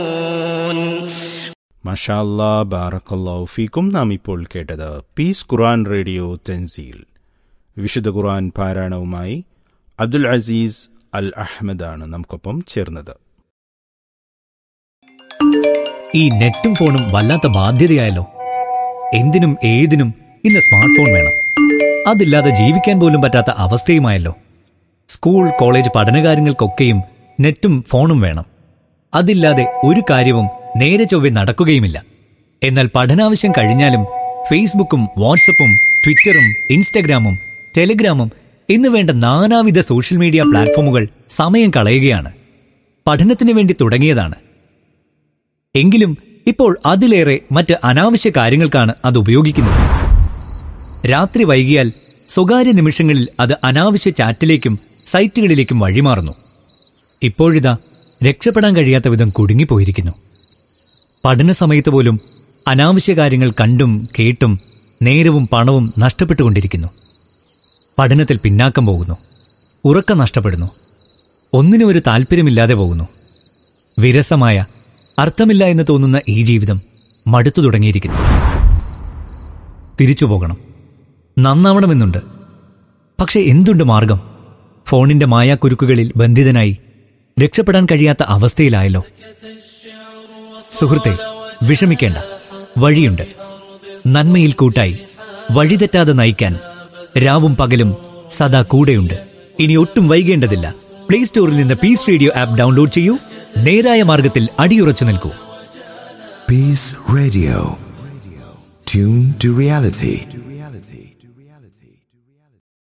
മഷാല്ലാ ബാറക്കല്ലാഹു ഫീക്കും നാം ഇപ്പോൾ കേട്ടത് പീസ് ഖുറാൻ റേഡിയോ തെൻസീൽ വിശുദ്ധ ഖുറാൻ പാരായണവുമായി അബ്ദുൽ അസീസ് അൽ അഹമ്മദാണ് നമുക്കൊപ്പം ചേർന്നത് ഈ നെറ്റും ഫോണും വല്ലാത്ത ബാധ്യതയായല്ലോ എന്തിനും ഏതിനും ഇന്ന് സ്മാർട്ട് ഫോൺ വേണം അതില്ലാതെ ജീവിക്കാൻ പോലും പറ്റാത്ത അവസ്ഥയുമായല്ലോ സ്കൂൾ കോളേജ് പഠനകാര്യങ്ങൾക്കൊക്കെയും നെറ്റും ഫോണും വേണം അതില്ലാതെ ഒരു കാര്യവും നേരെ ചൊവ്വെ നടക്കുകയുമില്ല എന്നാൽ പഠനാവശ്യം കഴിഞ്ഞാലും ഫേസ്ബുക്കും വാട്സപ്പും ട്വിറ്ററും ഇൻസ്റ്റഗ്രാമും ടെലിഗ്രാമും എന്ന് വേണ്ട നാനാവിധ സോഷ്യൽ മീഡിയ പ്ലാറ്റ്ഫോമുകൾ സമയം കളയുകയാണ് പഠനത്തിന് വേണ്ടി തുടങ്ങിയതാണ് എങ്കിലും ഇപ്പോൾ അതിലേറെ മറ്റ് അനാവശ്യ കാര്യങ്ങൾക്കാണ് അത് ഉപയോഗിക്കുന്നത് രാത്രി വൈകിയാൽ സ്വകാര്യ നിമിഷങ്ങളിൽ അത് അനാവശ്യ ചാറ്റിലേക്കും സൈറ്റുകളിലേക്കും വഴിമാറുന്നു ഇപ്പോഴിതാ രക്ഷപ്പെടാൻ കഴിയാത്ത വിധം കുടുങ്ങിപ്പോയിരിക്കുന്നു പഠന സമയത്ത് പോലും അനാവശ്യ കാര്യങ്ങൾ കണ്ടും കേട്ടും നേരവും പണവും നഷ്ടപ്പെട്ടുകൊണ്ടിരിക്കുന്നു പഠനത്തിൽ പിന്നാക്കം പോകുന്നു ഉറക്കം നഷ്ടപ്പെടുന്നു ഒന്നിനും ഒരു താല്പര്യമില്ലാതെ പോകുന്നു വിരസമായ അർത്ഥമില്ല എന്ന് തോന്നുന്ന ഈ ജീവിതം മടുത്തു തുടങ്ങിയിരിക്കുന്നു തിരിച്ചു പോകണം നന്നാവണമെന്നുണ്ട് പക്ഷെ എന്തുണ്ട് മാർഗം ഫോണിന്റെ മായാക്കുരുക്കുകളിൽ ബന്ധിതനായി രക്ഷപ്പെടാൻ കഴിയാത്ത അവസ്ഥയിലായല്ലോ സുഹൃത്തെ വിഷമിക്കേണ്ട വഴിയുണ്ട് നന്മയിൽ കൂട്ടായി വഴിതെറ്റാതെ നയിക്കാൻ രാവും പകലും സദാ കൂടെയുണ്ട് ഇനി ഒട്ടും വൈകേണ്ടതില്ല പ്ലേ സ്റ്റോറിൽ നിന്ന് പീസ് റേഡിയോ ആപ്പ് ഡൗൺലോഡ് ചെയ്യൂ നേരായ മാർഗത്തിൽ അടിയുറച്ചു നിൽക്കൂ Peace Radio. Tune to reality.